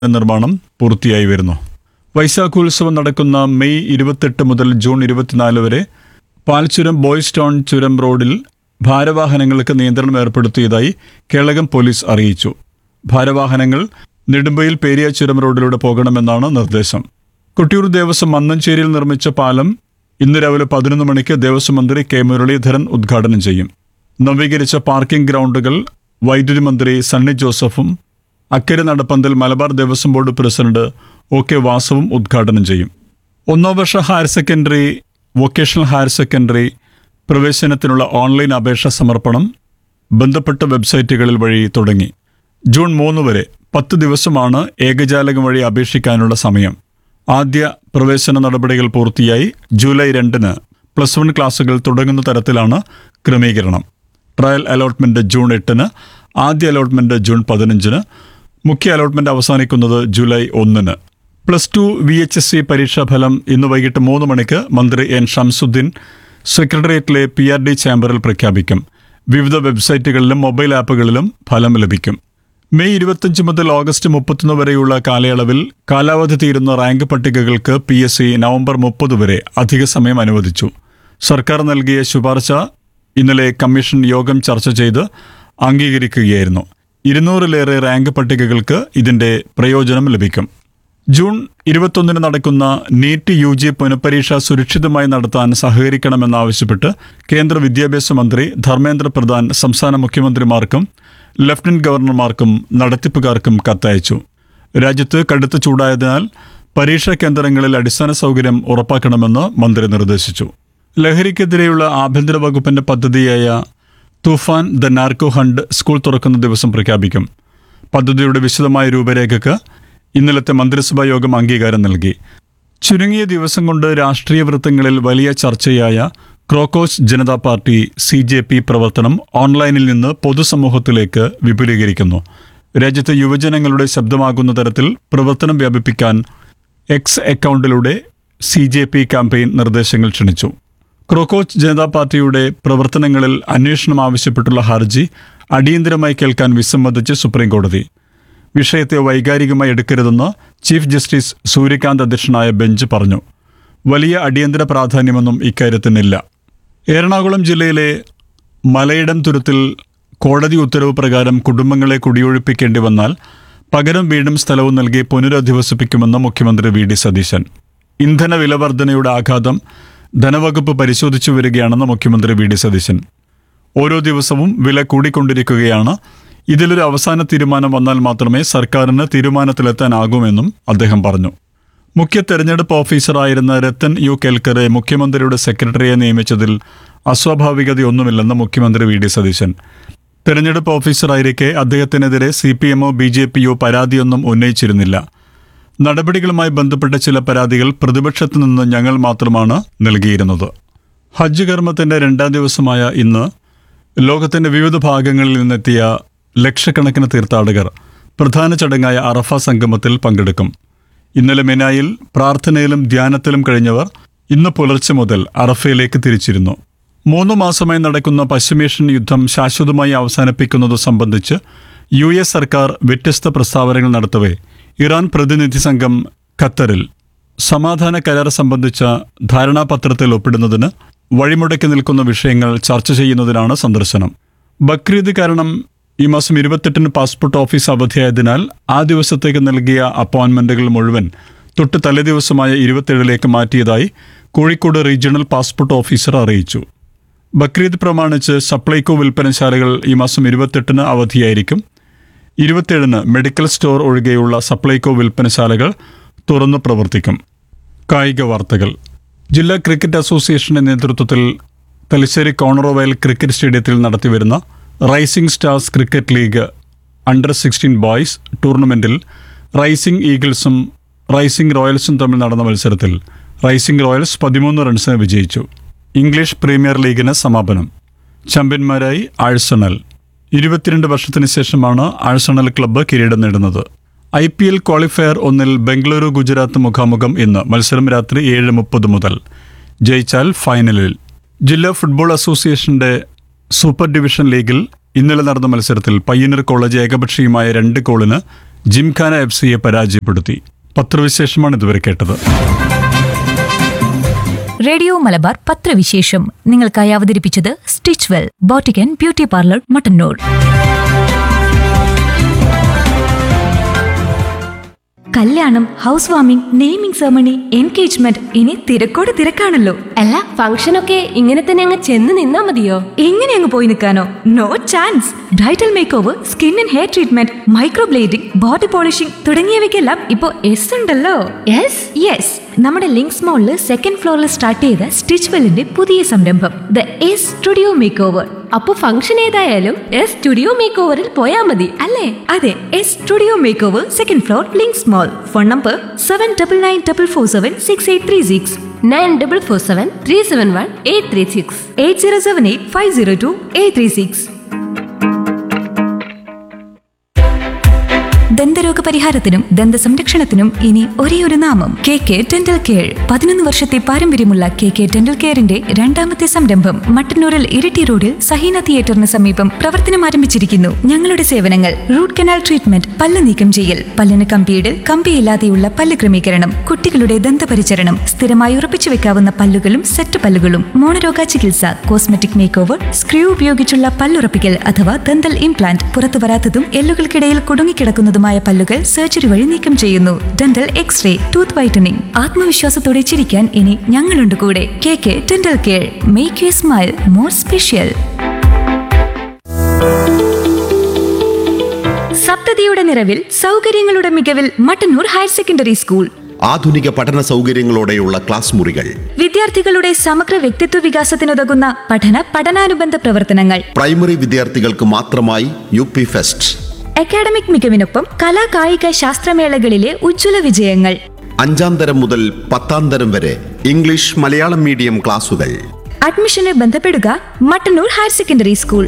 നിർമ്മാണം പൂർത്തിയായി വരുന്നു വൈശാഖോത്സവം നടക്കുന്ന മെയ് ഇരുപത്തെട്ട് മുതൽ ജൂൺ ഇരുപത്തിനാല് വരെ പാൽച്ചുരം ബോയ്സ് ടൗൺ ചുരം റോഡിൽ ഭാരവാഹനങ്ങൾക്ക് നിയന്ത്രണം ഏർപ്പെടുത്തിയതായി കേളകം പോലീസ് അറിയിച്ചു ഭാരവാഹനങ്ങൾ നെടുമ്പയിൽ പേരിയ ചുരം റോഡിലൂടെ പോകണമെന്നാണ് നിർദ്ദേശം കൊട്ടിയൂർ ദേവസ്വം മന്നഞ്ചേരിയിൽ നിർമ്മിച്ച പാലം ഇന്ന് രാവിലെ പതിനൊന്ന് മണിക്ക് ദേവസ്വം മന്ത്രി കെ മുരളീധരൻ ഉദ്ഘാടനം ചെയ്യും നവീകരിച്ച പാർക്കിംഗ് ഗ്രൗണ്ടുകൾ വൈദ്യുതി മന്ത്രി സണ്ണി ജോസഫും അക്കരെ നടപ്പന്തൽ Malabar Devaswom board president O K വാസവും ഉദ്ഘാടനം ചെയ്യും ഒന്നാം വർഷ higher secondary vocational higher secondary പ്രവേശനത്തിനുള്ള ഓൺലൈൻ അപേക്ഷ സമർപ്പണം ബന്ധപ്പെട്ട വെബ്സൈറ്റുകളിൽ വഴി തുടങ്ങി ജൂൺ മൂന്ന് വരെ പത്ത് ദിവസമാണ് ഏകജാലകം വഴി അപേക്ഷിക്കാനുള്ള സമയം ആദ്യ പ്രവേശന നടപടികൾ പൂർത്തിയായി ജൂലൈ രണ്ടിന് പ്ലസ് വൺ ക്ലാസുകൾ തുടങ്ങുന്ന തരത്തിലാണ് ക്രമീകരണം ട്രയൽ അലോട്ട്മെന്റ് ജൂൺ എട്ടിന് ആദ്യ അലോട്ട്മെന്റ് ജൂൺ പതിനഞ്ചിന് മുഖ്യ അലോട്ട്മെന്റ് അവസാനിക്കുന്നത് ജൂലൈ ഒന്നിന് plus two V H S C പരീക്ഷാഫലം ഇന്ന് വൈകിട്ട് മൂന്ന് മണിക്ക് മന്ത്രി എൻ ഷംസുദ്ദീൻ സെക്രട്ടേറിയറ്റിലെ പി ആർ ഡി ചാമ്പറിൽ പ്രഖ്യാപിക്കും വിവിധ വെബ്സൈറ്റുകളിലും മൊബൈൽ ആപ്പുകളിലും ഫലം ലഭിക്കും മെയ് ഇരുപത്തിയഞ്ച് മുതൽ ഓഗസ്റ്റ് മുപ്പത്തൊന്ന് വരെയുള്ള കാലയളവിൽ കാലാവധി തീരുന്ന റാങ്ക് പട്ടികകൾക്ക് പി എസ് സി നവംബർ മുപ്പത് വരെ അധിക സമയം അനുവദിച്ചു സർക്കാർ നൽകിയ ശുപാർശ ഇന്നലെ കമ്മീഷൻ യോഗം ചർച്ച ചെയ്ത് അംഗീകരിക്കുകയായിരുന്നു ഇരുന്നൂറിലേറെ റാങ്ക് പട്ടികകൾക്ക് ഇതിന്റെ പ്രയോജനം ലഭിക്കും ജൂൺ ഇരുപത്തൊന്നിന് നടക്കുന്ന നീറ്റ് യു ജി പുനഃപരീക്ഷ സുരക്ഷിതമായി നടത്താൻ സഹകരിക്കണമെന്നാവശ്യപ്പെട്ട് കേന്ദ്ര വിദ്യാഭ്യാസ മന്ത്രി ധർമ്മേന്ദ്ര പ്രധാൻ സംസ്ഥാന മുഖ്യമന്ത്രിമാർക്കും ലഫ്റ്റനന്റ് ഗവർണർമാർക്കും നടത്തിപ്പുകാർക്കും കത്തയച്ചു രാജ്യത്ത് കടുത്ത ചൂടായതിനാൽ പരീക്ഷാ കേന്ദ്രങ്ങളിൽ അടിസ്ഥാന സൗകര്യം ഉറപ്പാക്കണമെന്ന് മന്ത്രി നിർദ്ദേശിച്ചു ലഹരിക്കെതിരെയുള്ള ആഭ്യന്തര വകുപ്പിന്റെ പദ്ധതിയായ Toofan the narco hunt school തുറക്കുന്ന ദിവസം പ്രഖ്യാപിക്കും പദ്ധതിയുടെ വിശദമായ രൂപരേഖയ്ക്ക് ഇന്നലത്തെ മന്ത്രിസഭാ യോഗം അംഗീകാരം നൽകി ചുരുങ്ങിയ ദിവസം കൊണ്ട് രാഷ്ട്രീയ വൃത്തങ്ങളിൽ വലിയ ചർച്ചയായ ക്രോക്കോച്ച് Janata party C J P പ്രവർത്തനം ഓൺലൈനിൽ നിന്ന് പൊതുസമൂഹത്തിലേക്ക് വിപുലീകരിക്കുന്നു രാജ്യത്തെ യുവജനങ്ങളുടെ ശബ്ദമാകുന്ന തരത്തിൽ പ്രവർത്തനം വ്യാപിപ്പിക്കാൻ എക്സ് അക്കൗണ്ടിലൂടെ സി ജെ പി ക്യാമ്പയിൻ നിർദ്ദേശങ്ങൾ ക്ഷണിച്ചു ക്രോക്കോച്ച് ജനതാ പാർട്ടിയുടെ പ്രവർത്തനങ്ങളിൽ അന്വേഷണം ആവശ്യപ്പെട്ടുള്ള ഹർജി അടിയന്തരമായി കേൾക്കാൻ വിസമ്മതിച്ച് സുപ്രീംകോടതി വിഷയത്തെ വൈകാരികമായി എടുക്കരുതെന്ന് ചീഫ് ജസ്റ്റിസ് സൂര്യകാന്ത് അധ്യക്ഷനായ ബെഞ്ച് പറഞ്ഞു വലിയ അടിയന്തര പ്രാധാന്യമൊന്നും ഇക്കാര്യത്തിനില്ല എറണാകുളം ജില്ലയിലെ മലയിടം തുരുത്തിൽ കോടതി ഉത്തരവ് പ്രകാരം കുടുംബങ്ങളെ കുടിയൊഴിപ്പിക്കേണ്ടി വന്നാൽ പകരം വീടും സ്ഥലവും നൽകി പുനരധിവസിപ്പിക്കുമെന്ന് മുഖ്യമന്ത്രി വി ഡി സതീശൻ ഇന്ധന വില വർധനയുടെ ആഘാതം ധനവകുപ്പ് പരിശോധിച്ചു വരികയാണെന്ന് മുഖ്യമന്ത്രി വി ഡി സതീശൻ ഓരോ ദിവസവും വില കൂടിക്കൊണ്ടിരിക്കുകയാണ് ഇതിലൊരു അവസാന തീരുമാനം വന്നാൽ മാത്രമേ സർക്കാരിന് തീരുമാനത്തിലെത്താനാകൂമെന്നും അദ്ദേഹം പറഞ്ഞു മുഖ്യ തെരഞ്ഞെടുപ്പ് ഓഫീസറായിരുന്ന രത്തൻ യു കേൽക്കറെ മുഖ്യമന്ത്രിയുടെ സെക്രട്ടറിയെ നിയമിച്ചതിൽ അസ്വാഭാവികതയൊന്നുമില്ലെന്ന് മുഖ്യമന്ത്രി വി ഡി സതീശൻ തെരഞ്ഞെടുപ്പ് ഓഫീസറായിരിക്കെ അദ്ദേഹത്തിനെതിരെ സി പി എമ്മോ ബി ജെ പിയോ പരാതിയൊന്നും ഉന്നയിച്ചിരുന്നില്ല നടപടികളുമായി ബന്ധപ്പെട്ട ചില പരാതികൾ പ്രതിപക്ഷത്തു നിന്ന് ഞങ്ങൾ മാത്രമാണ് നൽകിയിരുന്നത് ഹജ്ജ് കർമ്മത്തിന്റെ രണ്ടാം ദിവസമായ ഇന്ന് ലോകത്തിന്റെ വിവിധ ഭാഗങ്ങളിൽ നിന്നെത്തിയ ലക്ഷക്കണക്കിന് തീർത്ഥാടകർ പ്രധാന ചടങ്ങായ അറഫ സംഗമത്തിൽ പങ്കെടുക്കും ഇന്നലെ മെനായിൽ പ്രാർത്ഥനയിലും ധ്യാനത്തിലും കഴിഞ്ഞവർ ഇന്ന് പുലർച്ചെ മുതൽ അറഫയിലേക്ക് തിരിച്ചിരുന്നു മൂന്ന് മാസമായി നടക്കുന്ന പശ്ചിമേഷ്യൻ യുദ്ധം ശാശ്വതമായി അവസാനിപ്പിക്കുന്നത് സംബന്ധിച്ച് യു എസ് സർക്കാർ വ്യത്യസ്ത പ്രസ്താവനകൾ നടത്തവേ ഇറാൻ പ്രതിനിധി സംഘം ഖത്തറിൽ സമാധാന കരാർ സംബന്ധിച്ച ധാരണാപത്രത്തിൽ ഒപ്പിടുന്നതിന് വഴിമുടക്കി നിൽക്കുന്ന വിഷയങ്ങൾ ചർച്ച ചെയ്യുന്നതിനാണ് സന്ദർശനം ബക്രീദ് കാരണം ഈ മാസം ഇരുപത്തെട്ടിന് പാസ്പോർട്ട് ഓഫീസ് അവധിയായതിനാൽ ആ ദിവസത്തേക്ക് നൽകിയ അപ്പോയിന്റ്മെന്റുകൾ മുഴുവൻ തൊട്ട് തലേദിവസമായ ഇരുപത്തേഴിലേക്ക് മാറ്റിയതായി കോഴിക്കോട് റീജിയണൽ പാസ്പോർട്ട് ഓഫീസർ അറിയിച്ചു ബക്രീദ് പ്രമാണിച്ച് സപ്ലൈകോ വിൽപ്പനശാലകൾ ഈ മാസം ഇരുപത്തെട്ടിന് അവധിയായിരിക്കും ഇരുപത്തിയേഴിന് മെഡിക്കൽ സ്റ്റോർ ഒഴികെയുള്ള സപ്ലൈകോ വിൽപ്പനശാലകൾ തുറന്നു പ്രവർത്തിക്കും കായിക വാർത്തകൾ ജില്ലാ ക്രിക്കറ്റ് അസോസിയേഷന്റെ നേതൃത്വത്തിൽ തലശ്ശേരി കോണറോവയൽ ക്രിക്കറ്റ് സ്റ്റേഡിയത്തിൽ നടത്തിവരുന്ന rising stars cricket league under sixteen boys ടൂർണമെന്റിൽ റൈസിംഗ് ഈഗിൾസും റൈസിംഗ് റോയൽസും തമ്മിൽ നടന്ന മത്സരത്തിൽ റൈസിംഗ് റോയൽസ് പതിമൂന്ന് റൺസിന് വിജയിച്ചു ഇംഗ്ലീഷ് പ്രീമിയർ ലീഗിന് സമാപനം ചാമ്പ്യന്മാരായി ആഴ്സണൽ ഇരുപത്തിരണ്ട് വർഷത്തിന് ശേഷമാണ് ആഴ്സണൽ ക്ലബ്ബ് കിരീടം നേടുന്നത് ഐ പി എൽ ക്വാളിഫയർ ഒന്നിൽ ബംഗളൂരു ഗുജറാത്ത് മുഖാമുഖം ഇന്ന് മത്സരം രാത്രി ഏഴ് മുപ്പത് മുതൽ ജയിച്ചാൽ ഫൈനലിൽ ജില്ലാ ഫുട്ബോൾ അസോസിയേഷന്റെ സൂപ്പർ ഡിവിഷൻ ലീഗിൽ ഇന്നലെ നടന്ന മത്സരത്തിൽ പയ്യന്നൂർ കോളേജ് ഏകപക്ഷീയമായ രണ്ട് ഗോളിന് ജിംഖാന എഫ് സിയെ പരാജയപ്പെടുത്തി പത്രവിശേഷമാണ് ഇതുവരെ കേട്ടത് റേഡിയോ മലബാർ പത്രവിശേഷം നിങ്ങൾക്കായി അവതരിപ്പിച്ചത് Stitch Well boutique and beauty parlour Mattannur കല്യാണം house warming naming ceremony engagement ഇനി തിരക്കോട് തിരക്കാണല്ലോ അല്ല ഫംഗ്ഷനൊക്കെ ഇങ്ങനെ തന്നെ അങ്ങ് ചെന്ന് നിന്നാ മതിയോ എങ്ങനെ അങ്ങ് പോയി നിൽക്കാനോ no chance bridal make over skin and hair treatment microblading body polishing തുടങ്ങിയവയ്ക്കെല്ലാം ഇപ്പോ എസ് ഉണ്ടല്ലോ യെസ് യെസ് നമ്മുടെ ലിങ്ക്സ് മോളിൽ സെക്കൻഡ് ഫ്ലോറിൽ സ്റ്റാർട്ട് ചെയ്ത സ്റ്റിച്ച് വെല്ലിന്റെ പുതിയ സംരംഭം the S Studio make over അപ്പൊ ഫംഗ്ഷൻ ഏതായാലും എസ് സ്റ്റുഡിയോ മേക്ക് ഓവറിൽ പോയാ മതി അല്ലേ അതെ S Studio make over second floor Links mall phone number seven double nine double four seven six eight three six nine double four seven three seven one eight three six eight zero seven eight five zero two eight three six ദന്തരോഗ പരിഹാരത്തിനും ദന്ത സംരക്ഷണത്തിനും ഇനി ഒരേ ഒരു നാമം K K dental care പതിനൊന്ന് വർഷത്തെ പാരമ്പര്യമുള്ള കെ കെ ഡെന്റൽ കെയറിന്റെ രണ്ടാമത്തെ സംരംഭം മട്ടന്നൂരിൽ ഇരിട്ടി റോഡിൽ സഹീന തിയേറ്ററിന് സമീപം പ്രവർത്തനം ആരംഭിച്ചിരിക്കുന്നു ഞങ്ങളുടെ സേവനങ്ങൾ റൂട്ട് കനാൽ ട്രീറ്റ്മെന്റ് പല്ല് നീക്കം ചെയ്യൽ പല്ലിന് കമ്പിയിടൽ കമ്പിയില്ലാതെയുള്ള പല്ല് ക്രമീകരണം കുട്ടികളുടെ ദന്തപരിചരണം സ്ഥിരമായി ഉറപ്പിച്ചു വെക്കാവുന്ന പല്ലുകളും സെറ്റ് പല്ലുകളും മോണരോഗ ചികിത്സ കോസ്മെറ്റിക് മേക്ക് ഓവർ സ്ക്രൂ ഉപയോഗിച്ചുള്ള പല്ലുറപ്പിക്കൽ അഥവാ ദന്തൽ ഇംപ്ലാന്റ് പുറത്തു വരാത്തതും എല്ലുകൾക്കിടയിൽ കുടുങ്ങിക്കിടക്കുന്നതുമായ പല്ലുകൾ സർജറി വഴി നീക്കം ചെയ്യുന്നു ഡെന്റൽ എക്സ്റേ ടൂത്ത് വൈറ്റനിങ് ആത്മവിശ്വാസത്തോടെ ചിരിക്കാൻ ഇനി ഞങ്ങളുണ്ട് കൂടെ K K dental care make you smile more special സപ്തതിയുടെ നിറവിൽ സൗകര്യങ്ങളുടെ മികവിൽ മട്ടന്നൂർ ഹയർ സെക്കൻഡറി സ്കൂൾ ആധുനിക പഠന സൗകര്യങ്ങളോടെയുള്ള ക്ലാസ് മുറികൾ വിദ്യാർത്ഥികളുടെ സമഗ്ര വ്യക്തിത്വ വികാസത്തിനുതകുന്ന പഠന പഠനാനുബന്ധ പ്രവർത്തനങ്ങൾ പ്രൈമറി വിദ്യാർത്ഥികൾക്ക് മാത്രമായി യു പി ഫെസ്റ്റ് അക്കാഡമിക് മികവിനൊപ്പം കലാ കായിക ശാസ്ത്രമേളകളിലെ ഉജ്ജ്വല വിജയങ്ങൾ അഞ്ചാം തരം മുതൽ പത്താം തരം വരെ ഇംഗ്ലീഷ് മലയാളം മീഡിയം ക്ലാസുകൾ അഡ്മിഷന് ബന്ധപ്പെടുക Mattannur higher secondary school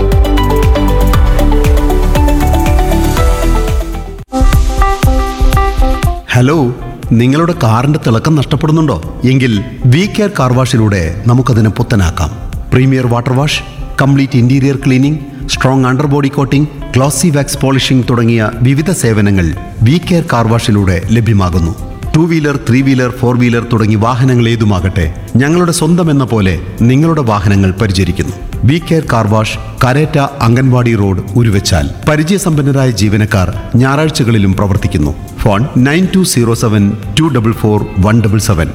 hello നിങ്ങളുടെ കാറിന്റെ തിളക്കം നഷ്ടപ്പെടുന്നുണ്ടോ എങ്കിൽ വി കെയർ കാർ വാഷിലൂടെ നമുക്കതിനെ പുത്തനാക്കാം premier water wash complete interior cleaning strong underbody coating glossy wax polishing തുടങ്ങിയ വിവിധ സേവനങ്ങൾ വി കെയർ കാർ വാഷിലൂടെ ലഭ്യമാകുന്നു two wheeler three wheeler four wheeler തുടങ്ങി വാഹനങ്ങൾ ഏതുമാകട്ടെ ഞങ്ങളുടെ സ്വന്തം എന്ന പോലെ നിങ്ങളുടെ വാഹനങ്ങൾ പരിചരിക്കുന്നു V care car wash Kareta anganwadi road Uruvachal പരിചയസമ്പന്നരായ ജീവനക്കാർ ഞായറാഴ്ചകളിലും പ്രവർത്തിക്കുന്നു phone nine two zero seven two double four one double seven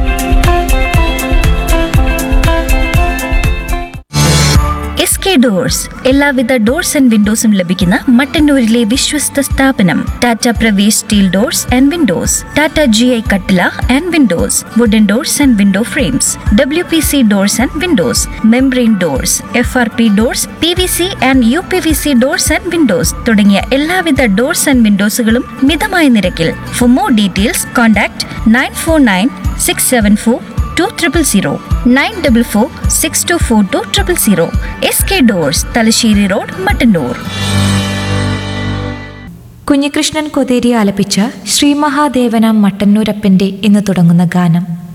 S K doors എല്ലാവിധ ഡോർസ് ആൻഡ് വിൻഡോസും ലഭിക്കുന്ന മട്ടന്നൂരിലെ വിശ്വസ്ത സ്ഥാപനം Tata Pravesh steel doors and windows Tata G I കട്ടില and windows wooden doors and window frames W P C doors and windows membrane doors F R P doors P V C and U P V C doors and windows തുടങ്ങിയ എല്ലാവിധ doors and വിൻഡോസുകളും മിതമായ നിരക്കിൽ for more details contact nine four nine six seven four two triple zero nine double four six to four two triple zero S K doors Thalassery road Mattannur Kunhikrishnan Kotheri ആലപിച്ച ശ്രീ മഹാദേവന മട്ടന്നൂരപ്പന്റെ എന്ന് തുടങ്ങുന്ന ഗാനം